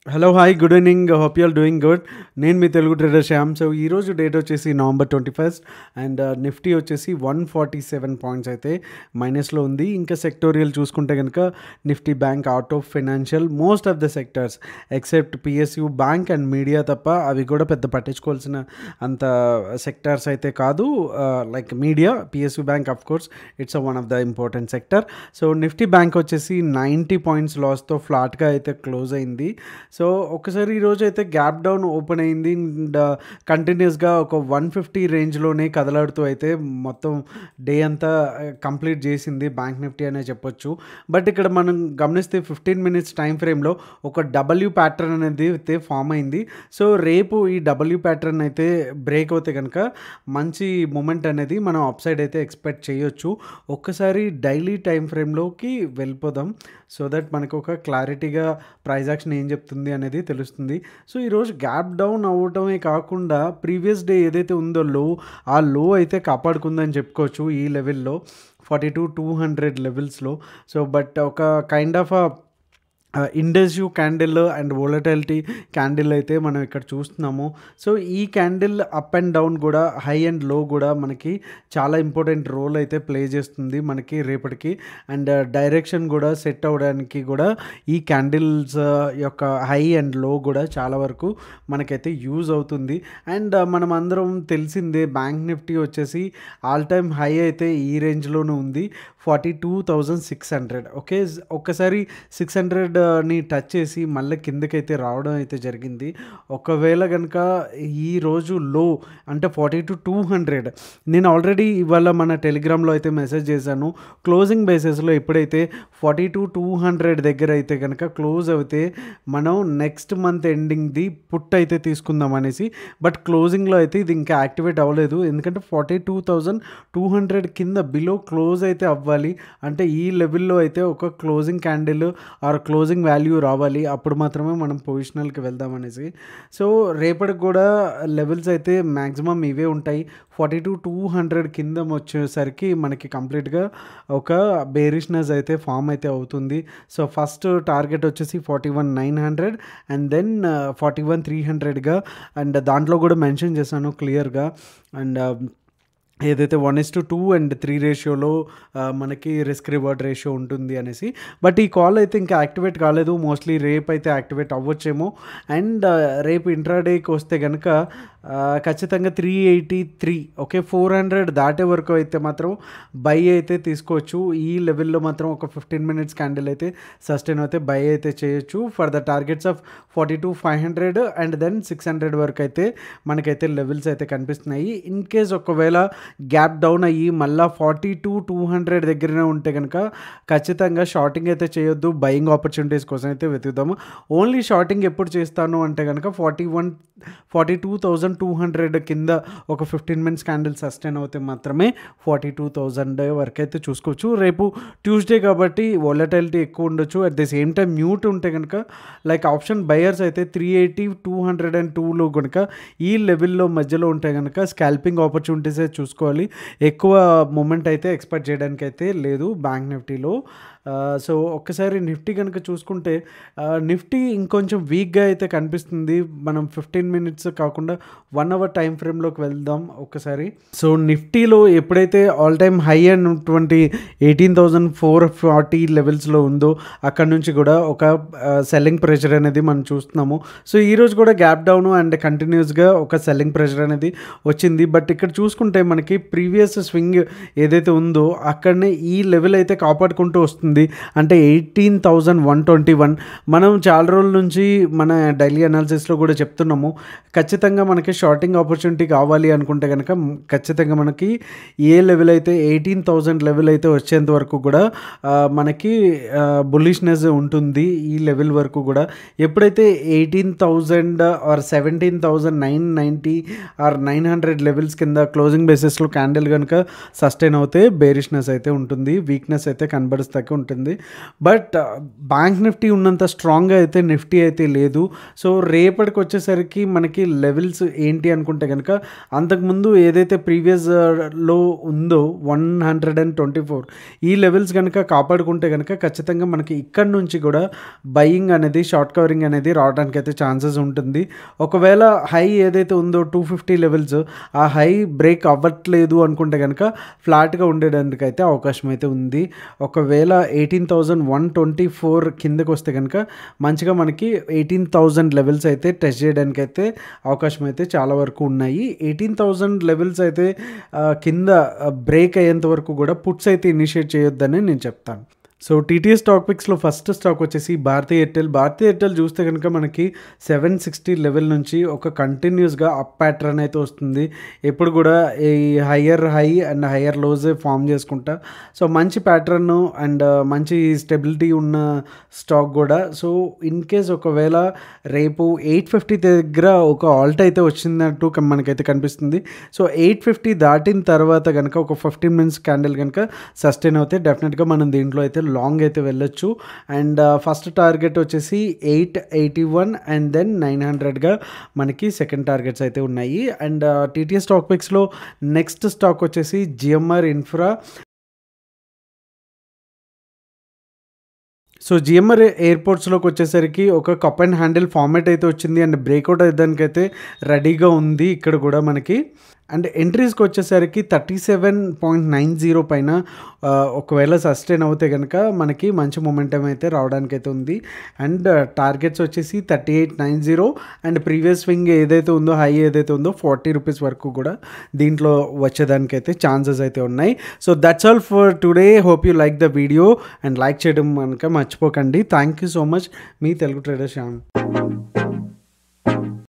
hello hi good evening hope you are doing good నేను మీ Telugu trader Shyam so ఈరోజు date వచ్చేసి November twenty first and Nifty వచ్చేసి one forty seven points అయితే మైనస్లో ఉంది ఇంకా సెక్టోరియల్ చూసుకుంటే కనుక Nifty bank out of financial most of the sectors except PSU bank and media తప్ప అవి కూడా పెద్ద పట్టించుకోవాల్సిన అంత సెక్టార్స్ అయితే కాదు like media PSU bank of course it's one of the important sector so Nifty bank వచ్చేసి నైంటీ పాయింట్స్ లాస్తో ఫ్లాట్గా అయితే క్లోజ్ అయింది సో ఒకసారి ఈరోజు అయితే గ్యాప్ డౌన్ ఓపెన్ అయింది అండ్ కంటిన్యూస్గా ఒక వన్ ఫిఫ్టీ రేంజ్లోనే కదలాడుతూ అయితే మొత్తం డే అంతా కంప్లీట్ చేసింది బ్యాంక్ నిఫ్టీ అనే చెప్పొచ్చు బట్ ఇక్కడ మనం గమనిస్తే ఫిఫ్టీన్ మినిట్స్ టైం ఫ్రేమ్లో ఒక డబ్ల్యూ ప్యాటర్న్ అనేది అయితే ఫామ్ అయింది సో రేపు ఈ డబ్ల్యూ ప్యాటర్న్ అయితే బ్రేక్ అవుతే కనుక మంచి మూమెంట్ అనేది మనం అప్ సైడ్ అయితే ఎక్స్పెక్ట్ చేయొచ్చు ఒక్కసారి డైలీ టైం ఫ్రేమ్లోకి వెళ్ళిపోదాం సో దట్ మనకు ఒక క్లారిటీగా ప్రైజ్ యాక్షన్ ఏం చెప్తుంది అనేది తెలుస్తుంది సో ఈరోజు గ్యాప్ డౌన్ అవ్వటమే కాకుండా ప్రీవియస్ డే ఏదైతే ఉందో లో ఆ లో అయితే కాపాడుకుందని చెప్పుకోవచ్చు ఈ లెవెల్లో ఫార్టీ టూ టూ హండ్రెడ్ లెవెల్స్లో సో బట్ ఒక kind of indecision candle and volatility candle అయితే మనం ఇక్కడ చూస్తున్నాము సో ఈ క్యాండిల్ అప్ అండ్ డౌన్ కూడా హై అండ్ లో కూడా మనకి చాలా ఇంపార్టెంట్ రోల్ అయితే ప్లే చేస్తుంది మనకి రేపటికి అండ్ డైరెక్షన్ కూడా సెట్ అవ్వడానికి కూడా ఈ క్యాండిల్స్ యొక్క హై అండ్ లో కూడా చాలా వరకు మనకైతే యూజ్ అవుతుంది అండ్ మనం అందరం తెలిసిందే బ్యాంక్ నిఫ్టీ వచ్చేసి ఆల్ టైమ్ హై అయితే ఈ రేంజ్లోనే ఉంది forty two thousand six hundred okay ఒక్కసారి సిక్స్ హండ్రెడ్ని టచ్ చేసి మళ్ళీ కిందకైతే రావడం అయితే జరిగింది ఒకవేళ కనుక ఈ రోజు లో అంటే ఫార్టీ టు టూ హండ్రెడ్ నేను ఆల్రెడీ ఇవాళ మన టెలిగ్రామ్లో అయితే మెసేజ్ చేశాను క్లోజింగ్ బేసిస్లో ఎప్పుడైతే ఫార్టీ టు టూ హండ్రెడ్ దగ్గర అయితే కనుక క్లోజ్ అయితే మనం నెక్స్ట్ మంత్ ఎండింగ్ది పుట్ అయితే తీసుకుందాం అనేసి బట్ క్లోజింగ్లో అయితే ఇది ఇంకా యాక్టివేట్ అవ్వలేదు ఎందుకంటే forty two thousand two hundred కింద బిలో క్లోజ్ అయితే అవ్వాలి అంటే ఈ లెవెల్లో అయితే ఒక closing candle or closing value రావాలి అప్పుడు మాత్రమే మనం పొజిషనల్కి వెళ్దాం అనేసి సో రేపటికి కూడా లెవెల్స్ అయితే మ్యాక్సిమం ఇవే ఉంటాయి ఫార్టీ టు టూ హండ్రెడ్ కింద వచ్చేసరికి మనకి కంప్లీట్గా ఒక బేరిష్నెస్ అయితే ఫామ్ అయితే అవుతుంది సో ఫస్ట్ టార్గెట్ వచ్చేసి forty one nine hundred and then forty one three హండ్రెడ్గా అండ్ దాంట్లో కూడా మెన్షన్ చేశాను క్లియర్గా అండ్ ఏదైతే one is to two and three రేషియోలో మనకి రిస్క్ రివార్డ్ రేషియో ఉంటుంది అనేసి బట్ ఈ కాల్ అయితే ఇంకా యాక్టివేట్ కాలేదు మోస్ట్లీ రేపు అయితే యాక్టివేట్ అవ్వచ్చేమో అండ్ రేపు ఇంట్రాడేకి వస్తే కనుక ఖచ్చితంగా three eighty three okay four hundred దాటే వరకు అయితే మాత్రం బై అయితే తీసుకోవచ్చు ఈ లెవెల్లో మాత్రం ఒక ఫిఫ్టీన్ మినిట్స్ క్యాండిల్ అయితే సస్టైన్ అయితే బై అయితే చేయొచ్చు for the targets of forty two five hundred and then six hundred వరకు అయితే మనకైతే లెవెల్స్ అయితే కనిపిస్తున్నాయి ఇన్ కేస్ ఒకవేళ గ్యాప్ డౌన్ అయ్యి మళ్ళీ ఫార్టీ టు టూ హండ్రెడ్ దగ్గరనే ఉంటే కనుక ఖచ్చితంగా షార్టింగ్ అయితే చేయొద్దు బయింగ్ ఆపర్చునిటీస్ కోసం అయితే వెతుకుదాము ఓన్లీ షార్టింగ్ ఎప్పుడు చేస్తాను అంటే కనుక forty one forty two thousand two hundred కింద ఒక ఫిఫ్టీన్ మినిట్స్ క్యాండిల్ సస్టైన్ అవుతే మాత్రమే ఫార్టీ టూ థౌజండ్ వరకు అయితే చూసుకోవచ్చు రేపు ట్యూస్డే కాబట్టి వాలటాలిటీ ఎక్కువ ఉండొచ్చు at the same time mute ఉంటే కనుక లైక్ ఆప్షన్ బయర్స్ అయితే three eighty two hundred and టూలో కనుక ఈ లెవెల్లో మధ్యలో ఉంటే కనుక స్కాల్పింగ్ ఆపర్చునిటీసే చూసుకోవాలి ఎక్కువ మూమెంట్ అయితే ఎక్స్పెక్ట్ చేయడానికి అయితే లేదు బ్యాంక్ నిఫ్టీలో సో ఒక్కసారి నిఫ్టీ కనుక చూసుకుంటే నిఫ్టీ ఇంకొంచెం వీక్గా అయితే కనిపిస్తుంది మనం ఫిఫ్టీన్ మినిట్స్ కాకుండా వన్ అవర్ టైం ఫ్రేమ్లోకి వెళ్దాం ఒక్కసారి సో నిఫ్టీలో ఎప్పుడైతే ఆల్ టైమ్ హై అయినటువంటి ఎయిటీన్ థౌజండ్ ఫోర్ ఫార్టీ లెవెల్స్లో ఉందో అక్కడ నుంచి కూడా ఒక సెల్లింగ్ ప్రెషర్ అనేది మనం చూస్తున్నాము సో ఈరోజు కూడా గ్యాప్ డౌన్ అండ్ కంటిన్యూస్గా ఒక సెల్లింగ్ ప్రెషర్ అనేది వచ్చింది బట్ ఇక్కడ చూసుకుంటే మనకి ప్రీవియస్ స్వింగ్ ఏదైతే ఉందో అక్కడనే ఈ లెవెల్ అయితే కాపాడుకుంటూ వస్తుంది అంటే eighteen thousand one twenty one మనం చాలా రోజుల నుంచి మన డైలీ అనాలిసిస్లో కూడా చెప్తున్నాము ఖచ్చితంగా మనకి షార్టింగ్ ఆపర్చునిటీ కావాలి అనుకుంటే కనుక ఖచ్చితంగా మనకి ఏ లెవెల్ అయితే ఎయిటీన్ థౌజండ్ లెవెల్ అయితే వచ్చేంత వరకు కూడా మనకి బులిష్నెస్ ఉంటుంది ఈ లెవెల్ వరకు కూడా ఎప్పుడైతే eighteen thousand or seventeen thousand nine ninety or nine hundred levels కింద క్లోజింగ్ బేసిస్లో క్యాండిల్ కనుక సస్టైన్ అవుతే బేరిష్నెస్ అయితే ఉంటుంది వీక్నెస్ అయితే కనబడుస్తాకే ఉంటుంది ఉంటుంది బట్ బ్యాంక్ నిఫ్టీ ఉన్నంత స్ట్రాంగ్గా అయితే నిఫ్టీ అయితే లేదు సో రేపటికి వచ్చేసరికి మనకి లెవెల్స్ ఏంటి అనుకుంటే కనుక అంతకుముందు ఏదైతే ప్రీవియస్ లో ఉందో one hundred and twenty four ఈ లెవెల్స్ కనుక కాపాడుకుంటే కనుక ఖచ్చితంగా మనకి ఇక్కడ నుంచి కూడా బయింగ్ అనేది షార్ట్ కవరింగ్ అనేది రావడానికి అయితే ఛాన్సెస్ ఉంటుంది ఒకవేళ హై ఏదైతే ఉందో టూ ఫిఫ్టీ లెవెల్స్ ఆ హై బ్రేక్ అవ్వట్లేదు అనుకుంటే కనుక ఫ్లాట్గా ఉండేదానికి అయితే అవకాశం అయితే ఉంది ఒకవేళ eighteen thousand one twenty four కిందకు వస్తే కనుక మంచిగా మనకి ఎయిటీన్ థౌజండ్ లెవెల్స్ అయితే టెస్ట్ చేయడానికి అయితే అవకాశం అయితే చాలా వరకు ఉన్నాయి ఎయిటీన్ థౌజండ్ లెవెల్స్ అయితే ఆ, కింద బ్రేక్ అయ్యేంత వరకు కూడా పుట్స్ అయితే ఇనిషియేట్ చేయొద్దని నేను చెప్తాను సో టీటీఎస్ స్టాక్ పిక్స్లో ఫస్ట్ స్టాక్ వచ్చేసి భారతీ ఎయిర్టెల్ భారతీ ఎయిర్టెల్ చూస్తే కనుక మనకి సెవెన్ సిక్స్టీ లెవెల్ నుంచి ఒక కంటిన్యూస్గా అప్ ప్యాటర్న్ అయితే వస్తుంది ఎప్పుడు కూడా ఈ higher high and higher lows form చేసుకుంటా సో మంచి ప్యాటర్న్ అండ్ మంచి స్టెబిలిటీ ఉన్న స్టాక్ కూడా సో ఇన్ కేస్ ఒకవేళ రేపు ఎయిట్ ఫిఫ్టీ దగ్గర ఒక ఆల్ట్ అయితే వచ్చినట్టు కం- మనకైతే కనిపిస్తుంది సో ఎయిట్ ఫిఫ్టీ దాటిన తర్వాత కనుక ఒక ఫిఫ్టీన్ మినిట్స్ క్యాండిల్ కనుక సస్టైన్ అవుతే డెఫినెట్గా మనం దీంట్లో అయితే లాంగ్ అయితే వెళ్ళొచ్చు అండ్ ఫస్ట్ టార్గెట్ వచ్చేసి eight eighty one and then nine హండ్రెడ్గా మనకి సెకండ్ టార్గెట్స్ అయితే ఉన్నాయి అండ్ టీటీఎస్ స్టాక్ పిక్స్లో నెక్స్ట్ స్టాక్ వచ్చేసి జిఎంఆర్ ఇన్ఫ్రా సో జిఎంఆర్ ఎయిర్పోర్ట్స్లోకి వచ్చేసరికి ఒక కప్ అండ్ హ్యాండిల్ ఫార్మాట్ అయితే వచ్చింది అండ్ బ్రేక్అవుట్ అయ్యడానికి అయితే రెడీగా ఉంది ఇక్కడ కూడా మనకి అండ్ ఎంట్రీస్కి వచ్చేసరికి thirty seven point nine zero పైన ఆ, ఒకవేళ సస్టైన్ అవుతే కనుక మనకి మంచి మొమెంటం అయితే రావడానికి అయితే ఉంది అండ్ టార్గెట్స్ వచ్చేసి thirty eight nine zero and previous swing ఏదైతే ఉందో హై ఏదైతే ఉందో ఫార్టీ రూపీస్ వరకు కూడా దీంట్లో వచ్చేదానికి అయితే ఛాన్సెస్ అయితే ఉన్నాయి so that's all for today hope you like the video and like చేయడం కనుక మర్చిపోకండి థ్యాంక్ యూ సో మచ్ మీ తెలుగు ట్రేడర్ శ్యామ్